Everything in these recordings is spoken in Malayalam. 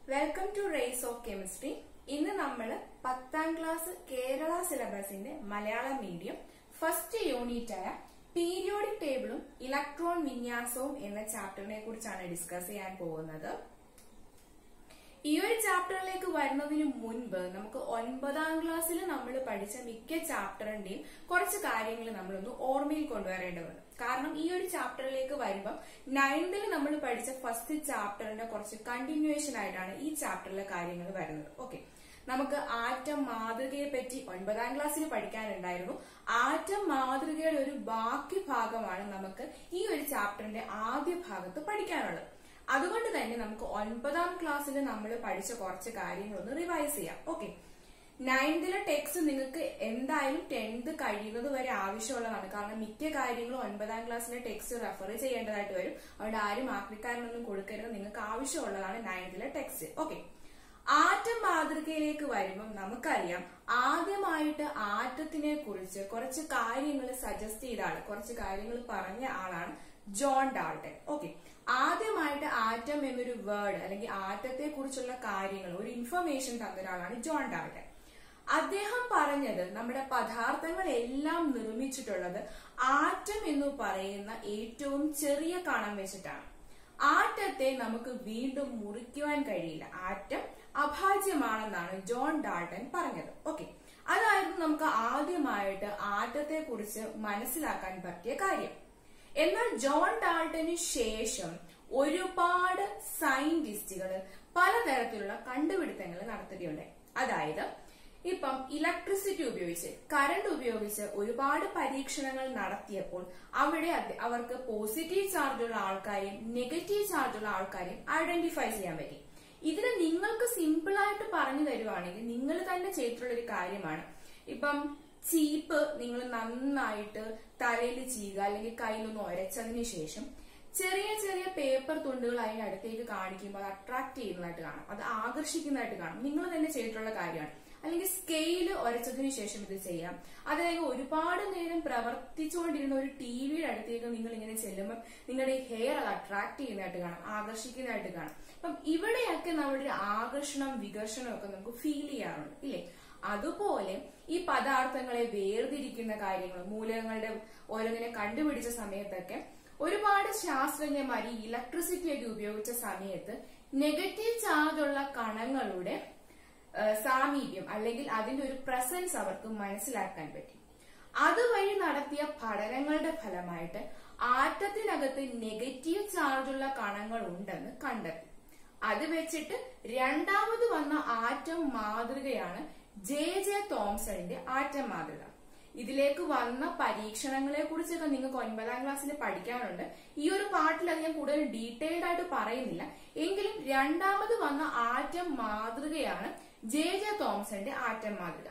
welcome to race of chemistry ഇന്ന് നമ്മൾ പത്താം ക്ലാസ് കേരള സിലബസിന്റെ മലയാളം മീഡിയം ഫസ്റ്റ് യൂണിറ്റ് ആയ പീരിയോഡിക് ടേബിളും ഇലക്ട്രോൺ വിന്യാസവും എന്ന ചാപ്റ്ററിനെ കുറിച്ചാണ് ഡിസ്കസ് ചെയ്യാൻ പോകുന്നത് ഈ ഒരു ചാപ്റ്ററിലേക്ക് വരുന്നതിന് മുൻപ് നമുക്ക് ഒൻപതാം ക്ലാസ്സിൽ നമ്മൾ പഠിച്ച മിക്ക ചാപ്റ്ററിന്റെയും കുറച്ച് കാര്യങ്ങൾ നമ്മളൊന്ന് ഓർമ്മയിൽ കൊണ്ടുവരേണ്ടതുണ്ട് കാരണം ഈ ഒരു ചാപ്റ്ററിലേക്ക് വരുമ്പോൾ നയൻത്തിൽ നമ്മൾ പഠിച്ച ഫസ്റ്റ് ചാപ്റ്ററിന്റെ കുറച്ച് കണ്ടിന്യൂവേഷൻ ആയിട്ടാണ് ഈ ചാപ്റ്ററിലെ കാര്യങ്ങൾ വരുന്നത് ഓക്കെ നമുക്ക് ആറ്റം മാതൃകയെ പറ്റി ഒൻപതാം ക്ലാസ്സിൽ പഠിക്കാനുണ്ടായിരുന്നു ആറ്റം മാതൃകയുടെ ഒരു ബാക്കി ഭാഗമാണ് നമുക്ക് ഈ ഒരു ചാപ്റ്ററിന്റെ ആദ്യ ഭാഗത്ത് പഠിക്കാനുള്ളത് അതുകൊണ്ട് തന്നെ നമുക്ക് ഒൻപതാം ക്ലാസ്സിൽ നമ്മൾ പഠിച്ച കുറച്ച് കാര്യങ്ങളൊന്ന് റിവൈസ് ചെയ്യാം ഓക്കെ നയൻത്തിലെ ടെക്സ്റ്റ് നിങ്ങൾക്ക് എന്തായാലും ടെൻത്ത് കഴിയുന്നത് വരെ ആവശ്യമുള്ളതാണ് കാരണം മിക്ക കാര്യങ്ങളും ഒൻപതാം ക്ലാസ്സിലെ ടെക്സ്റ്റ് റെഫർ ചെയ്യേണ്ടതായിട്ട് വരും അതുകൊണ്ട് ആരും ആക്രിക്കാരനൊന്നും കൊടുക്കരുത് നിങ്ങൾക്ക് ആവശ്യമുള്ളതാണ് നയൻത്തിലെ ടെക്സ്റ്റ് ഓക്കെ ആറ്റം മാതൃകയിലേക്ക് വരുമ്പം നമുക്കറിയാം ആദ്യമായിട്ട് ആറ്റത്തിനെ കുറിച്ച് കുറച്ച് കാര്യങ്ങൾ സജസ്റ്റ് ചെയ്ത ആള് കുറച്ച് കാര്യങ്ങൾ പറഞ്ഞ ആളാണ് ജോൺ ഡാൾട്ടൻ ഓക്കെ ആദ്യമായിട്ട് ആറ്റം എന്നൊരു വേർഡ് അല്ലെങ്കിൽ ആറ്റത്തെ കുറിച്ചുള്ള കാര്യങ്ങൾ ഒരു ഇൻഫർമേഷൻ തന്ന ഒരാളാണ് ജോൺ ഡാൾട്ടൻ അദ്ദേഹം പറഞ്ഞത് നമ്മുടെ പദാർത്ഥങ്ങൾ എല്ലാം നിർമ്മിച്ചിട്ടുള്ളത് ആറ്റം എന്ന് പറയുന്ന ഏറ്റവും ചെറിയ കണം വെച്ചിട്ടാണ് ആറ്റത്തെ നമുക്ക് വീണ്ടും മുറിക്കുവാൻ കഴിയില്ല ആറ്റം അഭാജ്യമാണെന്നാണ് ജോൺ ഡാൾട്ടൻ പറഞ്ഞത് ഓക്കെ അതായിരുന്നു നമുക്ക് ആദ്യമായിട്ട് ആറ്റത്തെ കുറിച്ച് മനസ്സിലാക്കാൻ പറ്റിയ കാര്യം എന്നാൽ ജോൺ ഡാൾട്ടന് ശേഷം ഒരുപാട് സയന്റിസ്റ്റുകൾ പലതരത്തിലുള്ള കണ്ടുപിടുത്തങ്ങൾ നടത്തുകയുണ്ടായി അതായത് ഇപ്പം ഇലക്ട്രിസിറ്റി ഉപയോഗിച്ച് കറണ്ട് ഉപയോഗിച്ച് ഒരുപാട് പരീക്ഷണങ്ങൾ നടത്തിയപ്പോൾ അവിടെ അവർക്ക് പോസിറ്റീവ് ചാർജുള്ള ആൾക്കാരെയും നെഗറ്റീവ് ചാർജുള്ള ആൾക്കാരെയും ഐഡന്റിഫൈ ചെയ്യാൻ പറ്റി ഇതിന് നിങ്ങൾക്ക് സിമ്പിൾ ആയിട്ട് പറഞ്ഞു തരുവാണെങ്കിൽ നിങ്ങൾ തന്നെ ചെയ്തിട്ടുള്ള ഒരു കാര്യമാണ് ഇപ്പം ചീപ്പ് നിങ്ങൾ നന്നായിട്ട് തലയിൽ ചെയ്യുക അല്ലെങ്കിൽ കയ്യിലൊന്ന് ഒരച്ചതിന് ശേഷം ചെറിയ ചെറിയ പേപ്പർ തുണ്ടുകൾ അതിന്റെ അടുത്തേക്ക് കാണിക്കുമ്പോൾ അത് അട്രാക്ട് ചെയ്യുന്നതായിട്ട് കാണും അത് ആകർഷിക്കുന്നതായിട്ട് കാണും നിങ്ങൾ തന്നെ ചെയ്തിട്ടുള്ള കാര്യമാണ് അല്ലെങ്കിൽ സ്കെയില് ഒരച്ചതിന് ശേഷം ഇത് ചെയ്യാം അതായത് ഒരുപാട് നേരം പ്രവർത്തിച്ചുകൊണ്ടിരുന്ന ഒരു ടി വിയുടെ അടുത്തേക്ക് നിങ്ങൾ ഇങ്ങനെ ചെല്ലുമ്പോൾ നിങ്ങളുടെ ഈ ഹെയർ അത് അട്രാക്ട് ചെയ്യുന്നതായിട്ട് കാണാം ആകർഷിക്കുന്നതായിട്ട് കാണാം അപ്പം ഇവിടെയൊക്കെ നമ്മുടെ ഒരു ആകർഷണം വികർഷണം ഒക്കെ നമുക്ക് ഫീൽ ചെയ്യാറുണ്ട് ഇല്ലേ അതുപോലെ ഈ പദാർത്ഥങ്ങളെ വേർതിരിക്കുന്ന കാര്യങ്ങൾ മൂലകങ്ങളുടെ ഓരോന്നിനെ കണ്ടുപിടിച്ച സമയത്തൊക്കെ ഒരുപാട് ശാസ്ത്രജ്ഞന്മാർ ഈ ഇലക്ട്രിസിറ്റി ഒക്കെ ഉപയോഗിച്ച സമയത്ത് നെഗറ്റീവ് ചാർജുള്ള കണങ്ങളുടെ സാമീപ്യം അല്ലെങ്കിൽ അതിന്റെ ഒരു പ്രസൻസ് അവർക്ക് മനസ്സിലാക്കാൻ പറ്റി അതുവഴി നടത്തിയ പഠനങ്ങളുടെ ഫലമായിട്ട് ആറ്റത്തിനകത്ത് നെഗറ്റീവ് ചാർജുള്ള കണങ്ങൾ ഉണ്ടെന്ന് കണ്ടെത്തി അത് വെച്ചിട്ട് രണ്ടാമത് വന്ന ആറ്റം മാതൃകയാണ് ജെ ജെ തോംസണിന്റെ ആറ്റം മാതൃക ഇതിലേക്ക് വന്ന പരീക്ഷണങ്ങളെ കുറിച്ചൊക്കെ നിങ്ങൾക്ക് ഒൻപതാം ക്ലാസ്സിൽ പഠിക്കാനുണ്ട് ഈ ഒരു പാട്ടിൽ അത് ഞാൻ കൂടുതൽ ഡീറ്റെയിൽഡ് ആയിട്ട് പറയുന്നില്ല എങ്കിലും രണ്ടാമത് വന്ന ആറ്റം മാതൃകയാണ് ജെ ജെ തോംസന്റെ ആറ്റം മാതൃക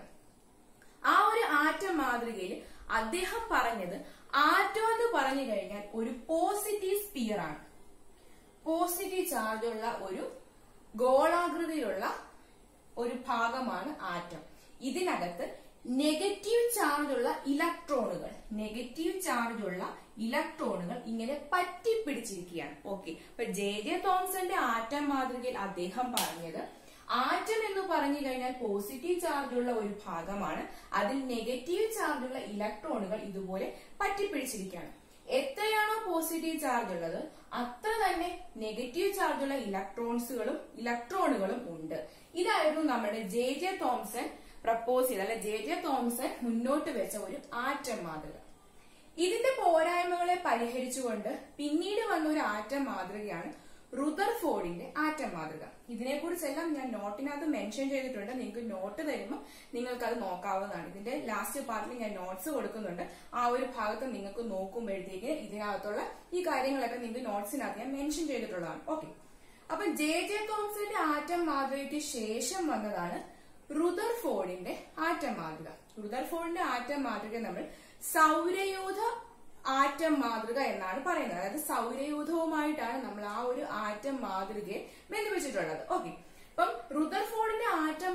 ആ ഒരു ആറ്റം മാതൃകയിൽ അദ്ദേഹം പറഞ്ഞത് ആറ്റം എന്ന് പറഞ്ഞു കഴിഞ്ഞാൽ ഒരു പോസിറ്റീവ് സ്പിയർ ആണ് പോസിറ്റീവ് ചാർജുള്ള ഒരു ഗോളാകൃതിയിലുള്ള ഒരു ഭാഗമാണ് ആറ്റം ഇതിനകത്ത് നെഗറ്റീവ് ചാർജുള്ള ഇലക്ട്രോണുകൾ നെഗറ്റീവ് ചാർജുള്ള ഇലക്ട്രോണുകൾ ഇങ്ങനെ പറ്റിപ്പിടിച്ചിരിക്കുകയാണ് ഓക്കെ അപ്പൊ ജെ ജെ തോംസന്റെ ആറ്റം മാതൃകയിൽ അദ്ദേഹം പറഞ്ഞത് ആറ്റം എന്ന് പറഞ്ഞു കഴിഞ്ഞാൽ പോസിറ്റീവ് ചാർജുള്ള ഒരു ഭാഗമാണ് അതിൽ നെഗറ്റീവ് ചാർജുള്ള ഇലക്ട്രോണുകൾ ഇതുപോലെ പറ്റിപ്പിടിച്ചിരിക്കുകയാണ് എത്രയാണോ പോസിറ്റീവ് ചാർജ് ഉള്ളത് അത്ര തന്നെ നെഗറ്റീവ് ചാർജുള്ള ഇലക്ട്രോൺസുകളും ഇലക്ട്രോണുകളും ഉണ്ട് ഇതായിരുന്നു നമ്മുടെ ജെ ജെ തോംസൺ പ്രപ്പോസ് ചെയ്ത അല്ലെ ജെ ജെ തോംസൺ മുന്നോട്ട് വെച്ച ഒരു ആറ്റം മാതൃക ഇതിന്റെ പോരായ്മകളെ പരിഹരിച്ചുകൊണ്ട് പിന്നീട് വന്ന ഒരു ആറ്റം മാതൃകയാണ് റുദർഫോർഡിന്റെ ആറ്റം മാതൃക ഇതിനെക്കുറിച്ചെല്ലാം ഞാൻ നോട്ടിനകത്ത് മെൻഷൻ ചെയ്തിട്ടുണ്ട് നിങ്ങൾക്ക് നോട്ട് തരുമ്പോൾ നിങ്ങൾക്ക് അത് നോക്കാവുന്നതാണ് ഇതിന്റെ ലാസ്റ്റ് പാർട്ടിൽ ഞാൻ നോട്ട്സ് കൊടുക്കുന്നുണ്ട് ആ ഒരു ഭാഗത്ത് നിങ്ങൾക്ക് നോക്കുമ്പോഴത്തേക്ക് ഇതിനകത്തുള്ള ഈ കാര്യങ്ങളൊക്കെ നിങ്ങൾക്ക് നോട്ട്സിനകത്ത് ഞാൻ മെൻഷൻ ചെയ്തിട്ടുള്ളതാണ് ഓക്കെ അപ്പൊ ജെ ജെ തോംസന്റെ ആറ്റം മാതൃകയ്ക്ക് ശേഷം വന്നതാണ് റുദർഫോർഡിന്റെ ആറ്റം മാതൃക റുദർഫോർഡിന്റെ ആറ്റം മാതൃക നമ്മൾ സൗരയൂഥ ആറ്റം മാതൃക എന്നാണ് പറയുന്നത് അതായത് സൗരയൂഥവുമായിട്ടാണ് നമ്മൾ ആ ഒരു ആറ്റം മാതൃകയെ ബന്ധിപ്പിച്ചിട്ടുള്ളത് ഓക്കെ അപ്പം റുദർഫോർഡിന്റെ ആറ്റം മാതൃക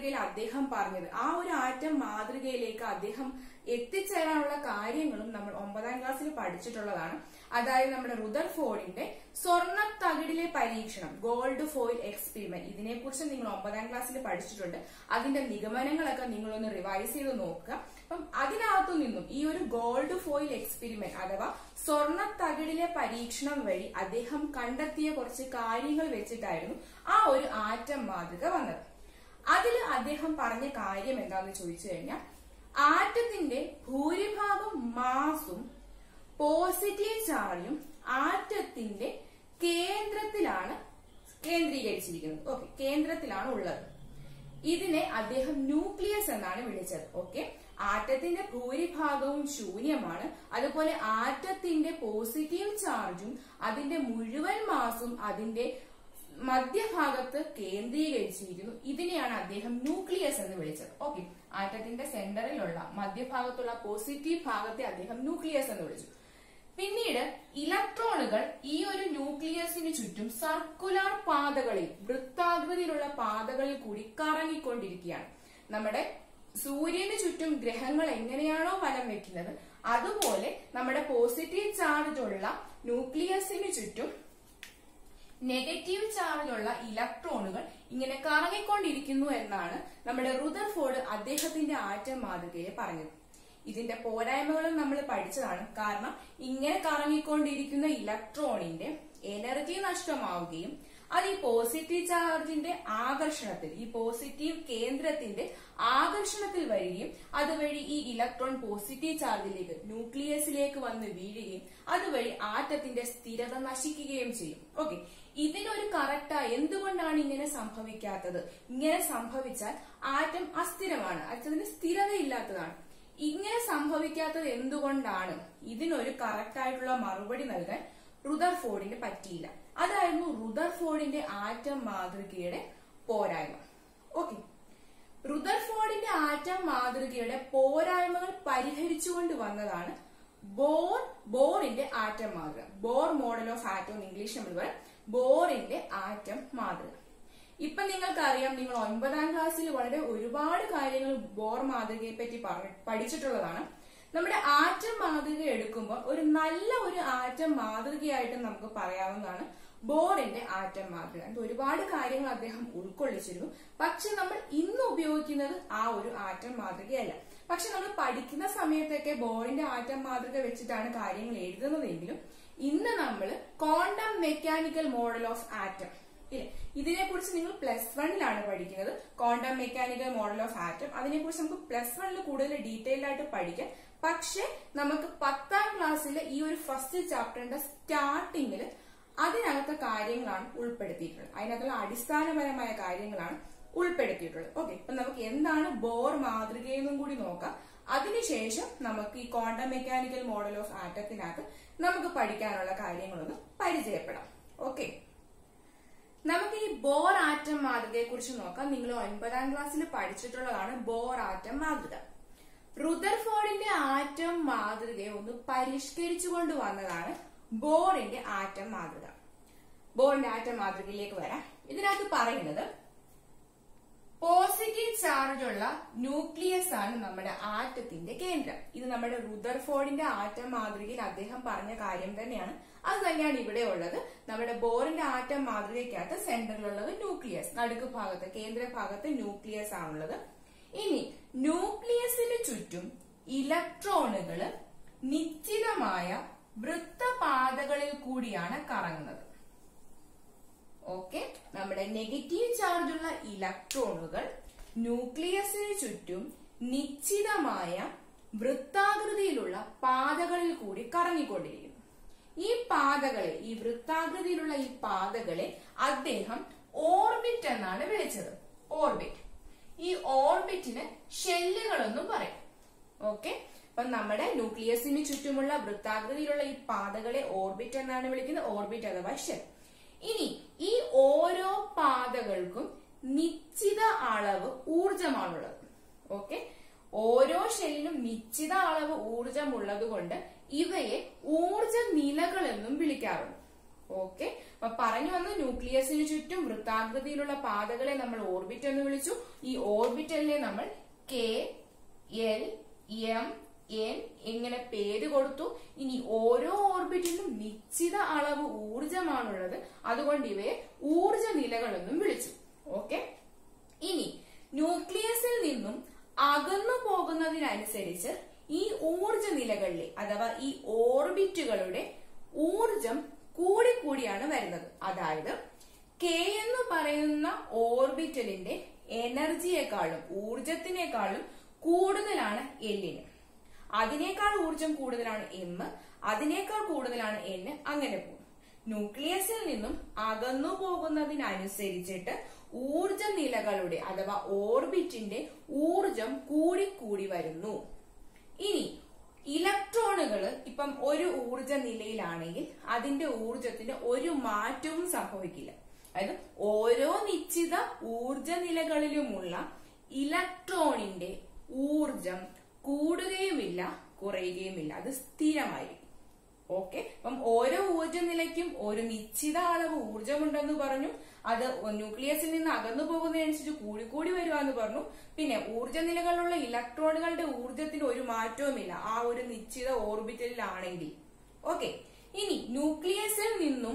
മാതൃകയിൽ അദ്ദേഹം പറഞ്ഞത് ആ ഒരു ആറ്റം മാതൃകയിലേക്ക് അദ്ദേഹം എത്തിച്ചേരാനുള്ള കാര്യങ്ങളും നമ്മൾ ഒമ്പതാം ക്ലാസ്സിൽ പഠിച്ചിട്ടുള്ളതാണ് അതായത് നമ്മുടെ റുദർഫോർഡിന്റെ സ്വർണ്ണ തകിടിലെ പരീക്ഷണം ഗോൾഡ് ഫോയിൽ എക്സ്പെരിമെന്റ് ഇതിനെക്കുറിച്ച് നിങ്ങൾ ഒമ്പതാം ക്ലാസ്സിൽ പഠിച്ചിട്ടുണ്ട് അതിന്റെ നിഗമനങ്ങളൊക്കെ നിങ്ങളൊന്ന് റിവൈസ് ചെയ്ത് നോക്കുക അപ്പം അതിനകത്തു നിന്നും ഈ ഒരു ഗോൾഡ് ഫോയിൽ എക്സ്പെരിമെന്റ് അഥവാ സ്വർണ്ണ തകിടിലെ പരീക്ഷണം വഴി അദ്ദേഹം കണ്ടെത്തിയ കുറച്ച് കാര്യങ്ങൾ വെച്ചിട്ടായിരുന്നു ആ ഒരു ആറ്റം മാതൃക വന്നത് അതിൽ അദ്ദേഹം പറഞ്ഞ കാര്യം എന്താണെന്ന് ചോദിച്ചു കഴിഞ്ഞാൽ ആറ്റത്തിന്റെ ഭൂരിഭാഗം മാസും പോസിറ്റീവ് ചാർജും ആറ്റത്തിന്റെ കേന്ദ്രത്തിലാണ് കേന്ദ്രീകരിച്ചിരിക്കുന്നത് ഓക്കെ കേന്ദ്രത്തിലാണ് ഉള്ളത് ഇതിനെ അദ്ദേഹം ന്യൂക്ലിയസ് എന്നാണ് വിളിച്ചത് ഓക്കെ ആറ്റത്തിന്റെ ഭൂരിഭാഗവും ശൂന്യമാണ് അതുപോലെ ആറ്റത്തിന്റെ പോസിറ്റീവ് ചാർജും അതിന്റെ മുഴുവൻ മാസും അതിന്റെ മധ്യഭാഗത്ത് കേന്ദ്രീകരിച്ചിരിക്കുന്നു ഇതിനെയാണ് അദ്ദേഹം ന്യൂക്ലിയസ് എന്ന് വിളിച്ചത് ഓക്കെ ആറ്റത്തിന്റെ സെന്ററിലുള്ള മധ്യഭാഗത്തുള്ള പോസിറ്റീവ് ഭാഗത്തെ അദ്ദേഹം ന്യൂക്ലിയസ് എന്ന് വിളിച്ചു പിന്നീട് ഇലക്ട്രോണുകൾ ഈ ഒരു ന്യൂക്ലിയസിന് ചുറ്റും സർക്കുലാർ പാതകളിൽ വൃത്താകൃതിയിലുള്ള പാതകളിൽ കൂടി കറങ്ങിക്കൊണ്ടിരിക്കുകയാണ് നമ്മുടെ സൂര്യന് ചുറ്റും ഗ്രഹങ്ങൾ എങ്ങനെയാണോ വലം വെക്കുന്നത് അതുപോലെ നമ്മുടെ പോസിറ്റീവ് ചാർജ് ഉള്ള ന്യൂക്ലിയസിന് ചുറ്റും നെഗറ്റീവ് ചാർജുള്ള ഇലക്ട്രോണുകൾ ഇങ്ങനെ കറങ്ങിക്കൊണ്ടിരിക്കുന്നു എന്നാണ് നമ്മുടെ റുദർഫോർഡ് അദ്ദേഹത്തിന്റെ ആറ്റം മാതൃകയിൽ പറഞ്ഞത് ഇതിന്റെ പോരായ്മകളും നമ്മൾ പഠിച്ചതാണ് കാരണം ഇങ്ങനെ കറങ്ങിക്കൊണ്ടിരിക്കുന്ന ഇലക്ട്രോണിന്റെ എനർജി നഷ്ടമാവുകയും അത് ഈ പോസിറ്റീവ് ചാർജിന്റെ ആകർഷണത്തിൽ ഈ പോസിറ്റീവ് കേന്ദ്രത്തിന്റെ ആകർഷണത്തിൽ വരികയും അതുവഴി ഈ ഇലക്ട്രോൺ പോസിറ്റീവ് ചാർജിലേക്ക് ന്യൂക്ലിയസിലേക്ക് വന്ന് വീഴുകയും അതുവഴി ആറ്റത്തിന്റെ സ്ഥിരത നശിക്കുകയും ചെയ്യും ഓക്കെ ഇതിനൊരു കറക്റ്റാ എന്തുകൊണ്ടാണ് ഇങ്ങനെ സംഭവിക്കാത്തത് ഇങ്ങനെ സംഭവിച്ചാൽ ആറ്റം അസ്ഥിരമാണ് അതിന് സ്ഥിരതയില്ലാത്തതാണ് ഇങ്ങനെ സംഭവിക്കാത്തത് എന്തുകൊണ്ടാണ് ഇതിനൊരു കറക്റ്റ് ആയിട്ടുള്ള മറുപടി നൽകാൻ റുദർഫോർഡിന് പറ്റിയില്ല അതായിരുന്നു റുദർഫോർഡിന്റെ ആറ്റം മാതൃകയുടെ പോരായ്മ ഓക്കെ റുദർഫോർഡിന്റെ ആറ്റം മാതൃകയുടെ പോരായ്മകൾ പരിഹരിച്ചുകൊണ്ട് വന്നതാണ് ബോർ ബോറിന്റെ ആറ്റം മാതൃക ബോർ മോഡൽ ഓഫ് ആറ്റം എന്ന് ഇംഗ്ലീഷ് നമ്മൾ പറയും ബോറിന്റെ ആറ്റം മാതൃക ഇപ്പൊ നിങ്ങൾക്കറിയാം നിങ്ങൾ ഒൻപതാം ക്ലാസ്സിൽ വളരെ ഒരുപാട് കാര്യങ്ങൾ ബോർ മാതൃകയെ പറ്റി പറഞ്ഞ് പഠിച്ചിട്ടുള്ളതാണ് നമ്മുടെ ആറ്റം മാതൃക എടുക്കുമ്പോൾ ഒരു നല്ല ഒരു ആറ്റം മാതൃകയായിട്ട് നമുക്ക് പറയാവുന്നതാണ് ബോറിന്റെ ആറ്റം മാതൃക അത് ഒരുപാട് കാര്യങ്ങൾ അദ്ദേഹം ഉൾക്കൊള്ളിച്ചിരുന്നു പക്ഷെ നമ്മൾ ഇന്ന് ഉപയോഗിക്കുന്നത് ആ ഒരു ആറ്റം മാതൃകയല്ല പക്ഷെ നമ്മൾ പഠിക്കുന്ന സമയത്തൊക്കെ ബോറിന്റെ ആറ്റം മാതൃക വെച്ചിട്ടാണ് കാര്യങ്ങൾ എഴുതുന്നതെങ്കിലും ഇന്ന് നമ്മൾ quantum mechanical model of atom ഇല്ലേ ഇതിനെ കുറിച്ച് നിങ്ങൾ പ്ലസ് വണ്ണിലാണ് പഠിക്കുന്നത് quantum mechanical model of atom അതിനെക്കുറിച്ച് നമുക്ക് പ്ലസ് വണ്ണിൽ കൂടുതൽ ഡീറ്റെയിൽഡ് ആയിട്ട് പഠിക്കാം പക്ഷെ നമുക്ക് പത്താം ക്ലാസ്സിലെ ഈ ഒരു ഫസ്റ്റ് ചാപ്റ്ററിന്റെ സ്റ്റാർട്ടിങ്ങിൽ അതിനകത്തെ കാര്യങ്ങളാണ് ഉൾപ്പെടുത്തിയിട്ടുള്ളത് അതിനകത്തുള്ള അടിസ്ഥാനപരമായ കാര്യങ്ങളാണ് ഉൾപ്പെടുത്തിയിട്ടുള്ളത് ഓക്കെ അപ്പൊ നമുക്ക് എന്താണ് ബോർ മാതൃകയെന്നും കൂടി നോക്കാം അതിനുശേഷം നമുക്ക് ഈ ക്വാണ്ടം മെക്കാനിക്കൽ മോഡൽ ഓഫ് ആറ്റത്തിനകത്ത് നമുക്ക് പഠിക്കാനുള്ള കാര്യങ്ങളൊന്ന് പരിചയപ്പെടാം ഓക്കെ നമുക്ക് ഈ ബോർ ആറ്റം മാതൃകയെ കുറിച്ച് നോക്കാം നിങ്ങൾ ഒൻപതാം ക്ലാസ്സിൽ പഠിച്ചിട്ടുള്ളതാണ് ബോർ ആറ്റം മാതൃക റുദർഫോർഡിന്റെ ആറ്റം മാതൃകയെ ഒന്ന് പരിഷ്കരിച്ചുകൊണ്ട് വന്നതാണ് ബോറിന്റെ ആറ്റം മാതൃക ബോറിന്റെ ആറ്റം മാതൃകയിലേക്ക് വരാം ഇതിനകത്ത് പറയുന്നത് പോസിറ്റീവ് ചാർജ് ഉള്ള ന്യൂക്ലിയസ് ആണ് നമ്മുടെ ആറ്റത്തിന്റെ കേന്ദ്രം ഇത് നമ്മുടെ റുദർഫോർഡിന്റെ ആറ്റം മാതൃകയിൽ അദ്ദേഹം പറഞ്ഞ കാര്യം തന്നെയാണ് അത് തന്നെയാണ് ഇവിടെ ഉള്ളത് നമ്മുടെ ബോറിന്റെ ആറ്റം മാതൃകയ്ക്കകത്ത് സെന്ററിലുള്ളത് ന്യൂക്ലിയസ് നടുക്ക് ഭാഗത്ത് കേന്ദ്ര ഭാഗത്ത് ന്യൂക്ലിയസ് ആണുള്ളത് ഇനി ന്യൂക്ലിയസിന് ചുറ്റും ഇലക്ട്രോണുകൾ നിശ്ചിതമായ വൃത്തപാതകളിൽ കൂടിയാണ് കറങ്ങുന്നത് ഓക്കെ നമ്മുടെ നെഗറ്റീവ് ചാർജുള്ള ഇലക്ട്രോണുകൾ ന്യൂക്ലിയസിന് ചുറ്റും നിശ്ചിതമായ വൃത്താകൃതിയിലുള്ള പാതകളിൽ കൂടി കറങ്ങിക്കൊണ്ടിരിക്കുന്നു ഈ പാതകളെ ഈ വൃത്താകൃതിയിലുള്ള ഈ പാതകളെ അദ്ദേഹം ഓർബിറ്റ് എന്നാണ് വിളിച്ചത് ഓർബിറ്റ് ഈ ഓർബിറ്റിന് ഷെല്ലുകളെന്നും പറയും ഓക്കെ അപ്പൊ നമ്മുടെ ന്യൂക്ലിയസിന് ചുറ്റുമുള്ള വൃത്താകൃതിയിലുള്ള ഈ പാതകളെ ഓർബിറ്റ് എന്നാണ് വിളിക്കുന്നത് ഓർബിറ്റ് അഥവാ ഷെൽ ഇനി ഈ ഓരോ പാതകൾക്കും നിശ്ചിത അളവ് ഊർജമാണുള്ളത് ഓക്കെ ഓരോ ഷെല്ലിനും നിശ്ചിത അളവ് ഊർജമുള്ളത് കൊണ്ട് ഇവയെ ഊർജ നിലകൾ എന്നും വിളിക്കാറുണ്ട് ഓക്കെ അപ്പൊ പറഞ്ഞു വന്ന് ന്യൂക്ലിയസിന് ചുറ്റും വൃത്താകൃതിയിലുള്ള പാതകളെ നമ്മൾ ഓർബിറ്റ് എന്ന് വിളിച്ചു ഈ ഓർബിറ്റലിനെ നമ്മൾ കെ എൽ എം എൻ ഇങ്ങനെ പേര് കൊടുത്തു ഇനി ഓരോ ഓർബിറ്റിനും നിശ്ചിത അളവ് ഊർജമാണുള്ളത് അതുകൊണ്ട് ഇവയെ ഊർജ നിലകളെന്നും വിളിച്ചു ഓക്കെ ഇനി ന്യൂക്ലിയസിൽ നിന്നും അകന്നു പോകുന്നതിനനുസരിച്ച് ഈ ഊർജ നിലകളിലെ അഥവാ ഈ ഓർബിറ്റുകളുടെ ഊർജം കൂടിക്കൂടിയാണ് വരുന്നത് അതായത് കെ എന്ന് പറയുന്ന ഓർബിറ്റലിന്റെ എനർജിയെക്കാളും ഊർജത്തിനേക്കാളും കൂടുതലാണ് എല്ലിന് അതിനേക്കാൾ ഊർജം കൂടുതലാണ് എം അതിനേക്കാൾ കൂടുതലാണ് എൻ അങ്ങനെ പോകും ന്യൂക്ലിയസിൽ നിന്നും അകന്നു പോകുന്നതിനനുസരിച്ചിട്ട് ഊർജ നിലകളുടെ അഥവാ ഓർബിറ്റിന്റെ ഊർജം കൂടിക്കൂടി വരുന്നു ഇനി ഇലക്ട്രോണുകൾ ഇപ്പം ഒരു ഊർജ നിലയിലാണെങ്കിൽ അതിന്റെ ഊർജത്തിന് ഒരു മാറ്റവും സംഭവിക്കില്ല അതായത് ഓരോ നിശ്ചിത ഊർജ നിലകളിലുമുള്ള ഇലക്ട്രോണിന്റെ ഊർജം കൂടുകയുമില്ല കുറയുകയുമില്ല അത് സ്ഥിരമായിരിക്കും ഓക്കെ അപ്പം ഓരോ ഊർജ നിലയ്ക്കും ഒരു നിശ്ചിത അളവ് ഊർജമുണ്ടെന്ന് പറഞ്ഞു അത് ന്യൂക്ലിയസിൽ നിന്ന് അകന്നു പോകുന്നതനുസരിച്ച് കൂടിക്കൂടി വരുവാന്ന് പറഞ്ഞു പിന്നെ ഊർജ നിലകളിലുള്ള ഇലക്ട്രോണുകളുടെ ഊർജത്തിന് ഒരു മാറ്റവുമില്ല ആ ഒരു നിശ്ചിത ഓർബിറ്റലിലാണെങ്കിൽ ഓക്കെ ഇനി ന്യൂക്ലിയസിൽ നിന്നും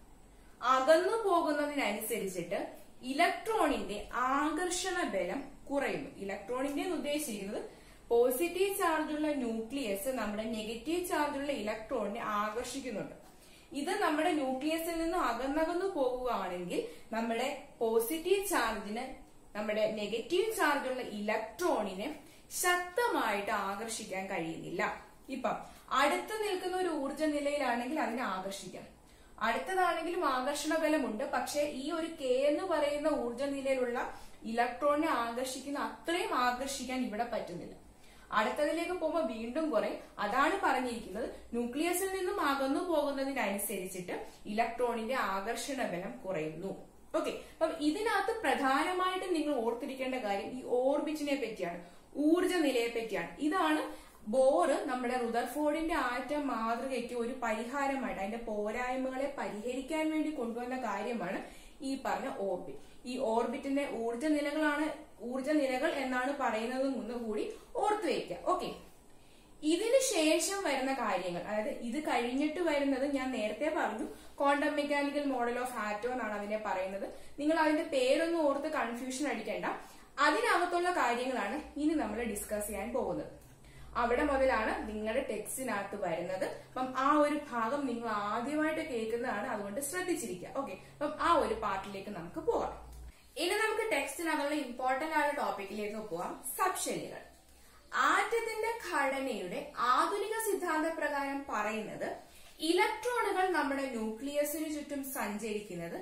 അകന്നു പോകുന്നതിനനുസരിച്ചിട്ട് ഇലക്ട്രോണിന്റെ ആകർഷണ ബലം കുറയുന്നു ഇലക്ട്രോണിന്റെ എന്ന് ഉദ്ദേശിച്ചിരിക്കുന്നത് പോസിറ്റീവ് ചാർജുള്ള ന്യൂക്ലിയസ് നമ്മുടെ നെഗറ്റീവ് ചാർജുള്ള ഇലക്ട്രോണിനെ ആകർഷിക്കുന്നുണ്ട് ഇത് നമ്മുടെ ന്യൂക്ലിയസിൽ നിന്ന് അകന്നകന്നു പോകുകയാണെങ്കിൽ നമ്മുടെ പോസിറ്റീവ് ചാർജിന് നമ്മുടെ നെഗറ്റീവ് ചാർജുള്ള ഇലക്ട്രോണിനെ ശക്തമായിട്ട് ആകർഷിക്കാൻ കഴിയുന്നില്ല ഇപ്പം അടുത്ത് നിൽക്കുന്ന ഒരു ഊർജ നിലയിലാണെങ്കിൽ അതിനെ ആകർഷിക്കാം അടുത്തതാണെങ്കിലും ആകർഷണ ബലമുണ്ട് പക്ഷെ ഈ ഒരു കെ എന്ന് പറയുന്ന ഊർജ നിലയിലുള്ള ഇലക്ട്രോണിനെ ആകർഷിക്കുന്ന അത്രയും ആകർഷിക്കാൻ ഇവിടെ പറ്റുന്നില്ല അടുത്തതിലേക്ക് പോകുമ്പോൾ വീണ്ടും കുറെ അതാണ് പറഞ്ഞിരിക്കുന്നത് ന്യൂക്ലിയസിൽ നിന്നും അകന്നു പോകുന്നതിനനുസരിച്ചിട്ട് ഇലക്ട്രോണിന്റെ ആകർഷണ ബലം കുറയുന്നു ഓക്കെ അപ്പം ഇതിനകത്ത് പ്രധാനമായിട്ടും നിങ്ങൾ ഓർത്തിരിക്കേണ്ട കാര്യം ഈ ഓർബിറ്റിനെ പറ്റിയാണ് ഊർജ നിലയെ പറ്റിയാണ് ഇതാണ് ബോറ് നമ്മുടെ റുദർഫോർഡിന്റെ ആറ്റം മാതൃകയ്ക്ക് ഒരു പരിഹാരമായിട്ട് അതിന്റെ പോരായ്മകളെ പരിഹരിക്കാൻ വേണ്ടി കൊണ്ടുവന്ന കാര്യമാണ് ഈ പറഞ്ഞ ഓർബിറ്റ് ഈ ഓർബിറ്റിന്റെ ഊർജ നിലകളാണ് ഊർജ നിലകൾ എന്നാണ് പറയുന്നത് കൂടി ഓർത്തു വയ്ക്കുക ഓക്കെ ഇതിന് ശേഷം വരുന്ന കാര്യങ്ങൾ അതായത് ഇത് കഴിഞ്ഞിട്ട് വരുന്നത് ഞാൻ നേരത്തെ പറഞ്ഞു quantum mechanical model of atom എന്നാണ് അതിനെ പറയുന്നത് നിങ്ങൾ അതിന്റെ പേരൊന്നും ഓർത്ത് കൺഫ്യൂഷൻ അടിക്കേണ്ട അതിനകത്തുള്ള കാര്യങ്ങളാണ് ഇനി നമ്മൾ ഡിസ്കസ് ചെയ്യാൻ പോകുന്നത് അവിടെ മുതലാണ് നിങ്ങളുടെ ടെക്സ്റ്റിനകത്ത് വരുന്നത് അപ്പം ആ ഒരു ഭാഗം നിങ്ങൾ ആദ്യമായിട്ട് കേൾക്കുന്നതാണ് അതുകൊണ്ട് ശ്രദ്ധിച്ചിരിക്കുക ഓക്കെ അപ്പം ആ ഒരു പാർട്ടിലേക്ക് നമുക്ക് പോകാം ഇനി നമുക്ക് ടെക്സ്റ്റിനകത്തുള്ള ഇമ്പോർട്ടന്റ് ആയ ടോപ്പിക്കിലേക്ക് പോവാം സബ്ഷെല്ലുകൾ ആറ്റത്തിന്റെ ഘടനയുടെ ആധുനിക സിദ്ധാന്ത പ്രകാരം പറയുന്നത് ഇലക്ട്രോണുകൾ നമ്മുടെ ന്യൂക്ലിയസിന് ചുറ്റും സഞ്ചരിക്കുന്നത്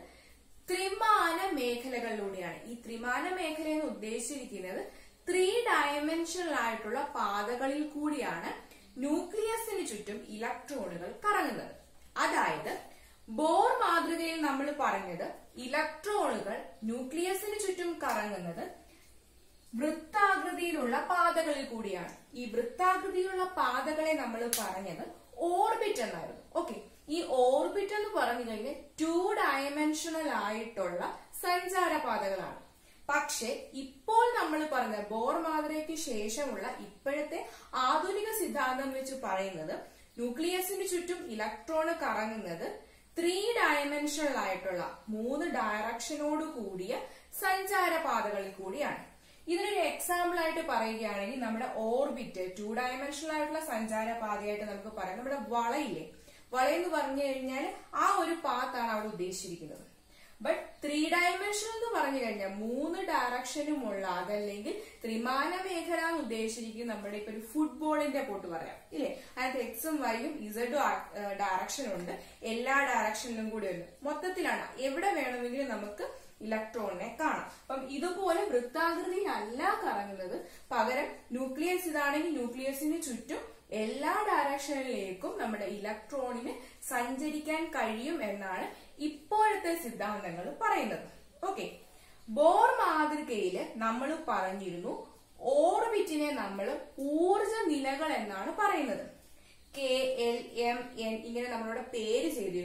ത്രിമാന മേഖലകളിലൂടെയാണ് ഈ ത്രിമാന മേഖല എന്ന് ഉദ്ദേശിച്ചിരിക്കുന്നത് ത്രീ ഡയമെൻഷണൽ ആയിട്ടുള്ള പാതകളിൽ കൂടിയാണ് ന്യൂക്ലിയസിന് ചുറ്റും ഇലക്ട്രോണുകൾ കറങ്ങുന്നത് അതായത് ബോർ മാതൃകയിൽ നമ്മൾ പറഞ്ഞത് ഇലക്ട്രോണുകൾ ന്യൂക്ലിയസിന് ചുറ്റും കറങ്ങുന്നത് വൃത്താകൃതിയിലുള്ള പാതകളിൽ കൂടിയാണ് ഈ വൃത്താകൃതിയിലുള്ള പാതകളെ നമ്മൾ പറഞ്ഞത് ഓർബിറ്റ് എന്നായിരുന്നു ഓക്കെ ഈ ഓർബിറ്റ് എന്ന് പറഞ്ഞു കഴിഞ്ഞാൽ ടു ഡയമെൻഷണൽ ആയിട്ടുള്ള സഞ്ചാരപാതകളാണ് പക്ഷെ ഇപ്പോൾ നമ്മൾ പറഞ്ഞ ബോർ മാതൃകയ്ക്ക് ശേഷമുള്ള ഇപ്പോഴത്തെ ആധുനിക സിദ്ധാന്തം വെച്ച് പറയുന്നത് ന്യൂക്ലിയസിന് ചുറ്റും ഇലക്ട്രോൺ കറങ്ങുന്നത് ത്രീ ഡയമെൻഷണൽ ആയിട്ടുള്ള മൂന്ന് ഡയറക്ഷനോട് കൂടിയ സഞ്ചാരപാതകളിൽ കൂടിയാണ് ഇതിനൊരു എക്സാമ്പിൾ ആയിട്ട് പറയുകയാണെങ്കിൽ നമ്മുടെ ഓർബിറ്റ് ടു ഡയമെൻഷണൽ ആയിട്ടുള്ള സഞ്ചാരപാതയായിട്ട് നമുക്ക് പറയാം നമ്മുടെ വളയില്ലേ വളയെന്ന് പറഞ്ഞു കഴിഞ്ഞാൽ ആ ഒരു പാത്താണ് അവിടെ ഉദ്ദേശിച്ചിരിക്കുന്നത് ബട്ട് ത്രീ ഡയമെൻഷൻ എന്ന് പറഞ്ഞു കഴിഞ്ഞാൽ മൂന്ന് ഡയറക്ഷനുമുള്ള അതല്ലെങ്കിൽ ത്രിമാന മേഖല എന്ന് ഉദ്ദേശിച്ചിരിക്കുന്നത് നമ്മുടെ ഇപ്പൊ ഒരു ഫുട്ബോളിന്റെ പോട്ട് പറയാം ഇല്ലേ അതിനകത്ത് എക്സും വൈയും ഇസഡും ഡയറക്ഷൻ ഉണ്ട് എല്ലാ ഡയറക്ഷനിലും കൂടി ഉണ്ട് മൊത്തത്തിലാണ് എവിടെ വേണമെങ്കിലും നമുക്ക് ഇലക്ട്രോണിനെ കാണാം അപ്പം ഇതുപോലെ വൃത്താകൃതിയിലല്ല കറങ്ങുന്നത് പകരം ന്യൂക്ലിയസ് ഇതാണെങ്കിൽ ന്യൂക്ലിയസിന് ചുറ്റും എല്ലാ ഡയറക്ഷനിലേക്കും നമ്മുടെ ഇലക്ട്രോണിന് സഞ്ചരിക്കാൻ കഴിയും എന്നാണ് ഇപ്പോഴത്തെ സിദ്ധാന്തങ്ങൾ പറയുന്നത് ഓക്കെ ബോർ മാതൃകയിൽ നമ്മൾ പറഞ്ഞിരുന്നു ഓർബിറ്റിനെ നമ്മൾ ഊർജ നിലകൾ എന്നാണ് പറയുന്നത് കെ എൽ എം എൻ ഇങ്ങനെ നമ്മളോട് പേര് ചെയ്തിരുന്നു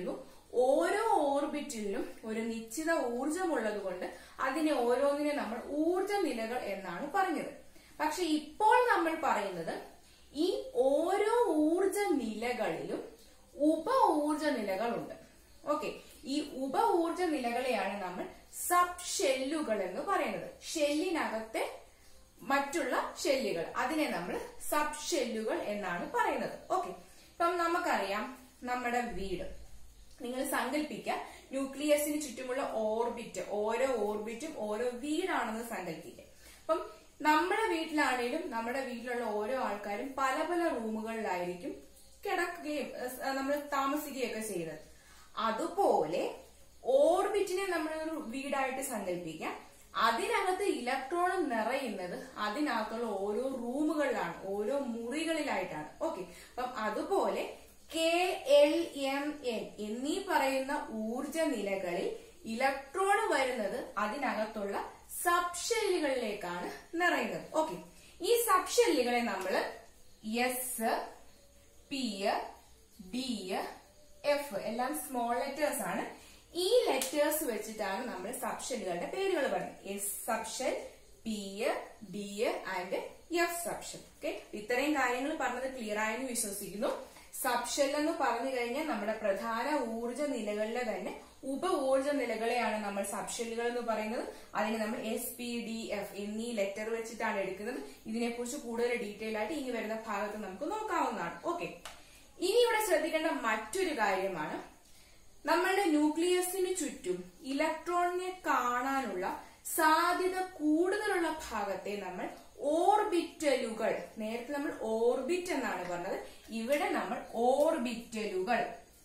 ഓരോ ഓർബിറ്റിലും ഒരു നിശ്ചിത ഊർജമുള്ളത് കൊണ്ട് അതിനെ ഓരോന്നിനെ നമ്മൾ ഊർജ നിലകൾ എന്നാണ് പറഞ്ഞത് പക്ഷെ ഇപ്പോൾ നമ്മൾ പറയുന്നത് ഈ ഓരോ ഊർജ നിലകളിലും ഉപ ഊർജ നിലകളുണ്ട് ഓക്കെ ഈ ഉപ ഊർജ നിലകളെയാണ് നമ്മൾ സബ് ഷെല്ലുകൾ എന്ന് പറയുന്നത് ഷെല്ലിനകത്തെ മറ്റുള്ള ഷെല്ലുകൾ അതിനെ നമ്മൾ സബ് ഷെല്ലുകൾ എന്നാണ് പറയുന്നത് ഓക്കെ ഇപ്പം നമുക്കറിയാം നമ്മുടെ വീട് നിങ്ങൾ സങ്കല്പിക്കുക ന്യൂക്ലിയസിന് ചുറ്റുമുള്ള ഓർബിറ്റ് ഓരോ ഓർബിറ്റും ഓരോ വീടാണെന്ന് സങ്കല്പിക്കുക അപ്പം നമ്മുടെ വീട്ടിലാണെങ്കിലും നമ്മുടെ വീട്ടിലുള്ള ഓരോ ആൾക്കാരും പല പല റൂമുകളിലായിരിക്കും കിടക്കുകയും നമ്മൾ താമസിക്കുകയൊക്കെ ചെയ്യുന്നത് അതുപോലെ ഓർബിറ്റിനെ നമ്മൾ ഒരു വീടായിട്ട് സങ്കല്പിക്കാം അതിനകത്ത് ഇലക്ട്രോൺ നിറയുന്നത് അതിനകത്തുള്ള ഓരോ റൂമുകളിലാണ് ഓരോ മുറികളിലായിട്ടാണ് ഓക്കെ അപ്പം അതുപോലെ കെ എൽ എം എൻ എന്നീ പറയുന്ന ഊർജ നിലകളിൽ ഇലക്ട്രോൺ വരുന്നത് അതിനകത്തുള്ള സബ് ഷെല്ലുകളിലേക്കാണ് നിറയുന്നത് ഓക്കെ ഈ സബ് ഷെല്ലുകളെ നമ്മൾ എസ് പി ഡി എഫ് എല്ലാം സ്മോൾ ലെറ്റേഴ്സ് ആണ് ഈ ലെറ്റേഴ്സ് വെച്ചിട്ടാണ് നമ്മൾ സബ് ഷെല്ലുകളുടെ പേരുകൾ പറയുന്നത് S sub shell P D and F sub shell okay ഇത്രയും കാര്യങ്ങൾ പറഞ്ഞത് ക്ലിയർ ആയെന്ന് വിശ്വസിക്കുന്നു സബ് ഷെൽ എന്ന് പറഞ്ഞു കഴിഞ്ഞാൽ നമ്മുടെ പ്രധാന ഊർജ നിലകളിലെ തന്നെ ഉപ ഊർജ നിലകളെയാണ് നമ്മൾ സബ് ഷെല്ലുകൾ എന്ന് പറയുന്നത് അതിന് നമ്മൾ എസ് പി ഡി എഫ് എന്നീ ലെറ്റർ വെച്ചിട്ടാണ് എടുക്കുന്നത് ഇതിനെക്കുറിച്ച് കൂടുതൽ ഡീറ്റെയിൽ ആയിട്ട് ഇനി വരുന്ന ഭാഗത്ത് നമുക്ക് നോക്കാവുന്നതാണ് ഓക്കെ ഇനി ഇവിടെ ശ്രദ്ധിക്കേണ്ട മറ്റൊരു കാര്യമാണ് നമ്മളുടെ ന്യൂക്ലിയസിന് ചുറ്റും ഇലക്ട്രോണിനെ കാണാനുള്ള സാധ്യത കൂടുതലുള്ള ഭാഗത്തെ നമ്മൾ ഓർബിറ്റലുകൾ നേരത്തെ നമ്മൾ ഓർബിറ്റ് എന്നാണ് പറഞ്ഞത് ഇവിടെ നമ്മൾ ഓർബിറ്റലുകൾ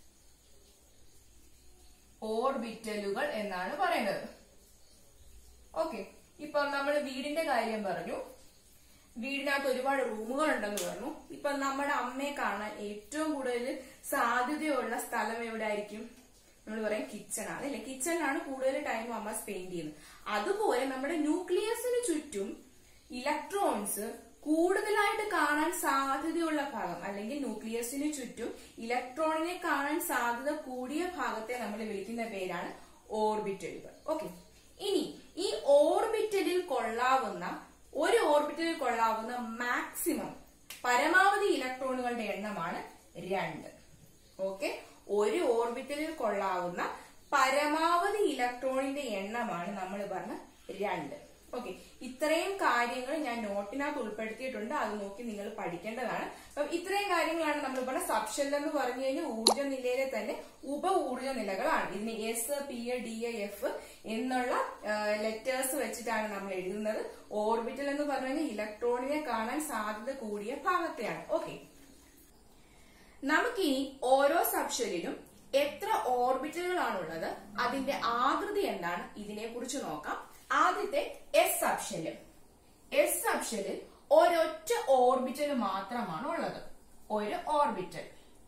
ഓർബിറ്റലുകൾ എന്നാണ് പറയുന്നത് ഓക്കെ ഇപ്പൊ നമ്മൾ വീടിന്റെ കാര്യം പറഞ്ഞു വീടിനകത്ത് ഒരുപാട് റൂമുകൾ ഉണ്ടെന്ന് പറഞ്ഞു ഇപ്പൊ നമ്മുടെ അമ്മയെ കാണാൻ ഏറ്റവും കൂടുതൽ സാധ്യതയുള്ള സ്ഥലം എവിടെ ആയിരിക്കും നമ്മൾ പറയും കിച്ചൺ ആണ് അല്ലെ കിച്ചണിലാണ് കൂടുതൽ ടൈം അമ്മ സ്പെൻഡ് ചെയ്യുന്നത് അതുപോലെ നമ്മുടെ ന്യൂക്ലിയസിന് ചുറ്റും ഇലക്ട്രോൺസ് കൂടുതലായിട്ട് കാണാൻ സാധ്യതയുള്ള ഭാഗം അല്ലെങ്കിൽ ന്യൂക്ലിയസിന് ചുറ്റും ഇലക്ട്രോണിനെ കാണാൻ സാധ്യത കൂടിയ ഭാഗത്തെ നമ്മൾ വിളിക്കുന്ന പേരാണ് ഓർബിറ്റലുകൾ ഓക്കെ ഇനി ഈ ഓർബിറ്റലിൽ കൊള്ളാവുന്ന ഒരു ഓർബിറ്റലിൽ കൊള്ളാവുന്ന മാക്സിമം പരമാവധി ഇലക്ട്രോണുകളുടെ എണ്ണമാണ് രണ്ട് ഓക്കെ ഒരു ഓർബിറ്റലിൽ കൊള്ളാവുന്ന പരമാവധി ഇലക്ട്രോണിന്റെ എണ്ണമാണ് നമ്മൾ പറഞ്ഞ രണ്ട് ഓക്കെ ഇത്രയും കാര്യങ്ങൾ ഞാൻ നോട്ടിനകത്ത് ഉൾപ്പെടുത്തിയിട്ടുണ്ട് അത് നോക്കി നിങ്ങൾ പഠിക്കേണ്ടതാണ് അപ്പം ഇത്രയും കാര്യങ്ങളാണ് നമ്മൾ പറഞ്ഞ സബ്ഷെൽ എന്ന് പറഞ്ഞു കഴിഞ്ഞാൽ ഊർജ്ജ നിലയിലെ തന്നെ ഉപ ഊർജ്ജ നിലകളാണ് ഇതിന് എസ് പി ഡി എഫ് എന്നുള്ള ലെറ്റേഴ്സ് വെച്ചിട്ടാണ് നമ്മൾ എഴുതുന്നത് ഓർബിറ്റൽ എന്ന് പറഞ്ഞു കഴിഞ്ഞാൽ ഇലക്ട്രോണിനെ കാണാൻ സാധ്യത കൂടിയ ഭാഗത്തെയാണ് ഓക്കെ നമുക്കിനി ഓരോ സബ്ഷെല്ലിലും എത്ര ഓർബിറ്റലുകളാണുള്ളത് അതിന്റെ ആകൃതി എന്താണ് ഇതിനെ കുറിച്ച് നോക്കാം ആദ്യത്തെ എസ് സബ്ഷെല് എസ് സബ്ഷെല്ലിൽ ഒരൊറ്റ ഓർബിറ്റൽ മാത്രമാണ് ഉള്ളത് ഒരു ഓർബിറ്റൽ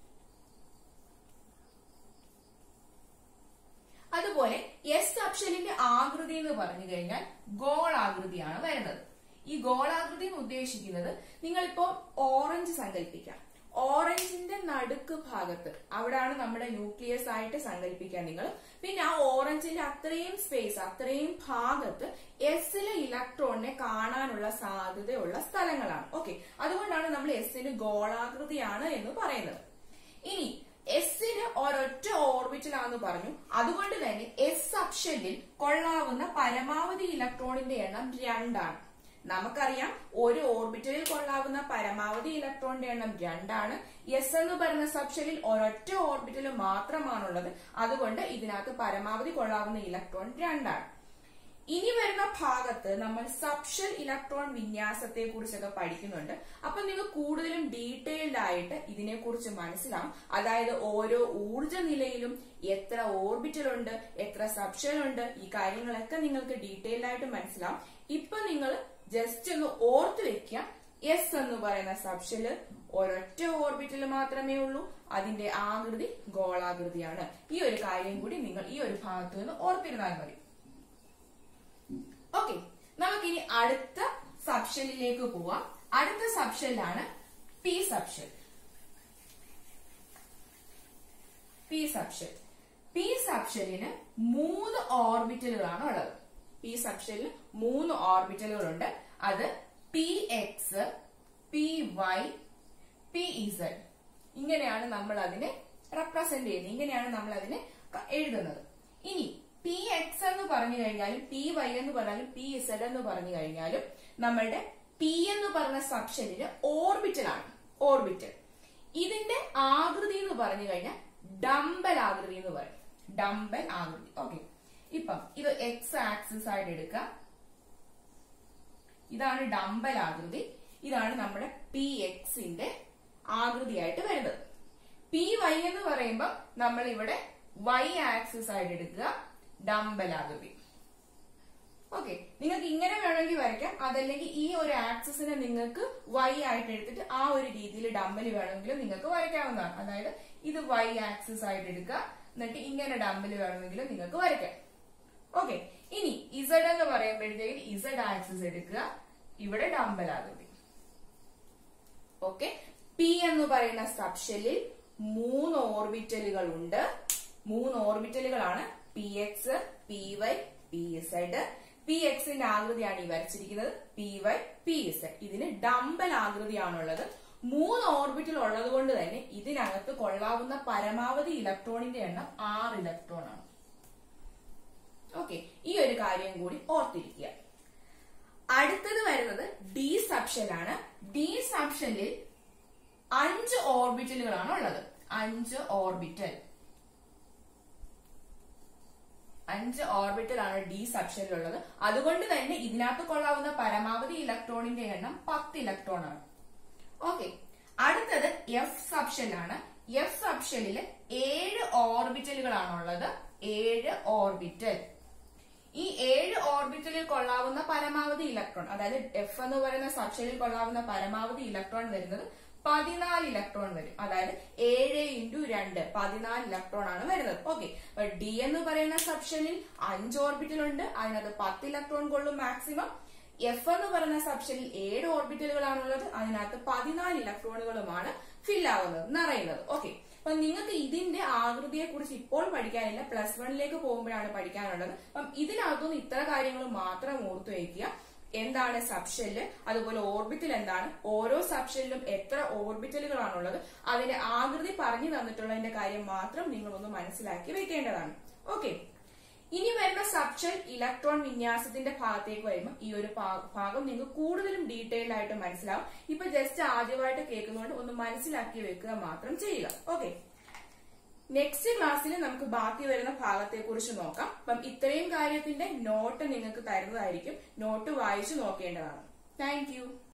അതുപോലെ എസ് സബ്ഷെല്ലിന്റെ ആകൃതി എന്ന് പറഞ്ഞു കഴിഞ്ഞാൽ ഗോളാകൃതിയാണ് വരുന്നത് ഈ ഗോളാകൃതി എന്ന് ഉദ്ദേശിക്കുന്നത് നിങ്ങളിപ്പോ ഓറഞ്ച് സങ്കല്പിക്കാം ഓറഞ്ചിന്റെ നടുക്ക് ഭാഗത്ത് അവിടാണ് നമ്മുടെ ന്യൂക്ലിയസ് ആയിട്ട് സങ്കല്പിക്കാൻ നിങ്ങൾ പിന്നെ ആ ഓറഞ്ചിന്റെ അത്രയും സ്പേസ് അത്രയും ഭാഗത്ത് എസിലെ ഇലക്ട്രോണിനെ കാണാനുള്ള സാധ്യതയുള്ള സ്ഥലങ്ങളാണ് ഓക്കെ അതുകൊണ്ടാണ് നമ്മൾ എസിന് ഗോളാകൃതിയാണ് എന്ന് പറയുന്നത് ഇനി എസിന് ഒരൊറ്റ ഓർബിറ്റലാന്ന് പറഞ്ഞു അതുകൊണ്ട് തന്നെ എസ് സബ്ഷെല്ലിൽ കൊള്ളാവുന്ന പരമാവധി ഇലക്ട്രോണിന്റെ എണ്ണം രണ്ടാണ് നമുക്കറിയാം ഒരു ഓർബിറ്റലിൽ കൊള്ളാവുന്ന പരമാവധി ഇലക്ട്രോണിന്റെ എണ്ണം രണ്ടാണ് എസ് എന്ന് പറയുന്ന സബ്ഷെല്ലിൽ ഒരൊറ്റ ഓർബിറ്റൽ മാത്രമാണുള്ളത് അതുകൊണ്ട് ഇതിനകത്ത് പരമാവധി കൊള്ളാവുന്ന ഇലക്ട്രോൺ രണ്ടാണ് ഇനി വരുന്ന ഭാഗത്ത് നമ്മൾ സബ്ഷൽ ഇലക്ട്രോൺ വിന്യാസത്തെ കുറിച്ചൊക്കെ പഠിക്കുന്നുണ്ട് അപ്പൊ നിങ്ങൾ കൂടുതലും ഡീറ്റെയിൽഡ് ആയിട്ട് ഇതിനെക്കുറിച്ച് മനസ്സിലാവും അതായത് ഓരോ ഊർജ നിലയിലും എത്ര ഓർബിറ്റൽ ഉണ്ട് എത്ര സബ്ഷൽ ഉണ്ട് ഈ കാര്യങ്ങളൊക്കെ നിങ്ങൾക്ക് ഡീറ്റെയിൽഡ് ആയിട്ട് മനസ്സിലാവും ഇപ്പൊ നിങ്ങൾ ജസ്റ്റ് ഒന്ന് ഓർത്ത് വെക്കുക എസ് എന്ന് പറയുന്ന സബ്ഷെല് ഒരൊറ്റ ഓർബിറ്റൽ മാത്രമേ ഉള്ളൂ അതിന്റെ ആകൃതി ഗോളാകൃതിയാണ് ഈ ഒരു കാര്യം കൂടി നിങ്ങൾ ഈ ഒരു ഭാഗത്ത് നിന്ന് ഓർത്തിരുന്നാൽ മതി ഓക്കെ നമുക്കിനി അടുത്ത സബ്ഷെല്ലിലേക്ക് പോവാം അടുത്ത സബ്ഷെല്ലാണ് P subshell P subshell P സബ്ഷെല്ലിന് മൂന്ന് ഓർബിറ്റലുകളാണ് ഉള്ളത് പി സബ്ഷെല്ലിന് മൂന്ന് ഓർബിറ്റലുകളുണ്ട് അത് P X P Y P Z ഇങ്ങനെയാണ് നമ്മൾ അതിനെ റെപ്രസെന്റ് ചെയ്യുന്നത് ഇങ്ങനെയാണ് നമ്മൾ അതിനെ ക- എഴുതുന്നത് ഇനി പി എക്സ് എന്ന് പറഞ്ഞു കഴിഞ്ഞാലും പി വൈ എന്ന് പറഞ്ഞാലും പി ഇസഡ് എന്ന് പറഞ്ഞു കഴിഞ്ഞാലും നമ്മളുടെ പി എന്ന് പറഞ്ഞ സബ്ഷെല്ലിന് ഓർബിറ്റൽ ആണ് ഓർബിറ്റൽ ഇതിന്റെ ആകൃതി എന്ന് പറഞ്ഞു കഴിഞ്ഞാൽ ഡംബൽ ആകൃതി എന്ന് പറയും ഡംബൽ ആകൃതി ഓക്കെ ഇപ്പം ഇത് എക്സ് ആക്സിസ് ആയിട്ട് എടുക്കാം ഇതാണ് ഡംബൽ ആകൃതി ഇതാണ് നമ്മുടെ പി എക്സിന്റെ ആകൃതിയായിട്ട് വരുന്നത് പി വൈ എന്ന് പറയുമ്പോൾ നമ്മൾ ഇവിടെ വൈ ആക്സിസ് ആയിട്ട് എടുക്കുക ഡംബൽ ആകൃതി ഓക്കെ നിങ്ങൾക്ക് ഇങ്ങനെ വേണമെങ്കിൽ വരയ്ക്കാം അതല്ലെങ്കിൽ ഈ ഒരു ആക്സിസിനെ നിങ്ങൾക്ക് വൈ ആയിട്ട് എടുത്തിട്ട് ആ ഒരു രീതിയിൽ ഡമ്പൽ വേണമെങ്കിലും നിങ്ങൾക്ക് വരയ്ക്കാവുന്നതാണ് അതായത് ഇത് വൈ ആക്സിസ് ആയിട്ട് എടുക്കുക എന്നിട്ട് ഇങ്ങനെ ഡമ്പൽ വേണമെങ്കിലും നിങ്ങൾക്ക് വരയ്ക്കാം ഓക്കെ ഇനി ഇസഡ് എന്ന് പറയുമ്പോഴത്തേക്ക് ഇസഡ് ആക്സിസ് എടുക്കുക ഇവിടെ ഡമ്പൽ ആകൃതി ഓക്കെ പി എന്ന് പറയുന്ന സബ്ഷെല്ലിൽ മൂന്ന് ഓർബിറ്റലുകൾ ഉണ്ട് മൂന്ന് ഓർബിറ്റലുകളാണ് P X P Y P Z P എക്സിന്റെ ആകൃതിയാണ് ഈ വരച്ചിരിക്കുന്നത് പി വൈ പി ഇസഡ് ഇതിന് ഡംബൽ ആകൃതിയാണുള്ളത് മൂന്ന് ഓർബിറ്റൽ ഉള്ളത് കൊണ്ട് തന്നെ ഇതിനകത്ത് കൊള്ളാവുന്ന പരമാവധി ഇലക്ട്രോണിന്റെ എണ്ണം ആറ് ഇലക്ട്രോൺ ആണ് ഓക്കെ ഈ ഒരു കാര്യം കൂടി ഓർത്തിരിക്കുക അടുത്തത് വരുന്നത് ഡി സബ്ഷെല്ലാണ് ഡി സബ്ഷെല്ലിൽ അഞ്ച് ഓർബിറ്റലുകളാണ് ഉള്ളത് അഞ്ച് ഓർബിറ്റൽ അഞ്ച് ഓർബിറ്റൽ ആണ് ഡി സബ്ഷനിലുള്ളത് അതുകൊണ്ട് തന്നെ ഇതിനകത്ത് കൊള്ളാവുന്ന പരമാവധി ഇലക്ട്രോണിന്റെ എണ്ണം പത്ത് ഇലക്ട്രോൺ ആണ് ഓക്കെ അടുത്തത് എഫ് സബ്ഷനിലാണ് എഫ് സബ്ഷനിൽ ഏഴ് ഓർബിറ്റലുകളാണുള്ളത് ഏഴ് ഓർബിറ്റൽ ഈ ഏഴ് ഓർബിറ്റലിൽ കൊള്ളാവുന്ന പരമാവധി ഇലക്ട്രോൺ അതായത് എഫ് എന്ന് പറയുന്ന സബ്ഷനിൽ കൊള്ളാവുന്ന പരമാവധി ഇലക്ട്രോൺ വരുന്നത് പതിനാല് ഇലക്ട്രോൺ വരും അതായത് ഏഴ് ഇൻറ്റു രണ്ട് പതിനാല് ഇലക്ട്രോൺ ആണ് വരുന്നത് ഓക്കെ ഡി എന്ന് പറയുന്ന സബ്ഷനിൽ അഞ്ച് ഓർബിറ്റൽ ഉണ്ട് അതിനകത്ത് പത്ത് ഇലക്ട്രോൺ കൊള്ളും മാക്സിമം എഫ് എന്ന് പറയുന്ന സബ്ഷനിൽ ഏഴ് ഓർബിറ്റലുകളാണുള്ളത് അതിനകത്ത് പതിനാല് ഇലക്ട്രോണുകളുമാണ് ഫിൽ ആവുന്നത് നിറയുന്നത് ഓക്കെ അപ്പൊ നിങ്ങൾക്ക് ഇതിന്റെ ആകൃതിയെ കുറിച്ച് ഇപ്പോൾ പഠിക്കാനില്ല പ്ലസ് വണ്ണിലേക്ക് പോകുമ്പോഴാണ് പഠിക്കാനുള്ളത് അപ്പം ഇതിനകത്തുനിന്ന് ഇത്ര കാര്യങ്ങൾ മാത്രം ഓർത്തു വയ്ക്കുക എന്താണ് സബ്ഷെല്ല് അതുപോലെ ഓർബിറ്റൽ എന്താണ് ഓരോ സബ്ഷെല്ലിലും എത്ര ഓർബിറ്റലുകളാണുള്ളത് അതിന്റെ ആകൃതി പറഞ്ഞു തന്നിട്ടുള്ളതിന്റെ കാര്യം മാത്രം നിങ്ങൾ ഒന്ന് മനസ്സിലാക്കി വെക്കേണ്ടതാണ് ഓക്കെ ഇനി വരുന്ന സബ്ഷെൽ ഇലക്ട്രോൺ വിന്യാസത്തിന്റെ ഭാഗത്തേക്ക് വരുമ്പോൾ ഈ ഒരു ഭാ- ഭാഗം നിങ്ങൾക്ക് കൂടുതലും ഡീറ്റെയിൽ ആയിട്ട് മനസ്സിലാവും ഇപ്പൊ ജസ്റ്റ് ആദ്യമായിട്ട് കേൾക്കുന്നതുകൊണ്ട് ഒന്ന് മനസ്സിലാക്കി വെക്കുക മാത്രം ചെയ്യുക ഓക്കെ നെക്സ്റ്റ് ക്ലാസ്സിൽ നമുക്ക് ബാക്കി വരുന്ന ഭാഗത്തെ കുറിച്ച് നോക്കാം അപ്പം ഇത്രയും കാര്യത്തിന്റെ നോട്ട് നിങ്ങൾക്ക് തരുന്നതായിരിക്കും നോട്ട് വായിച്ചു നോക്കേണ്ടതാണ് താങ്ക്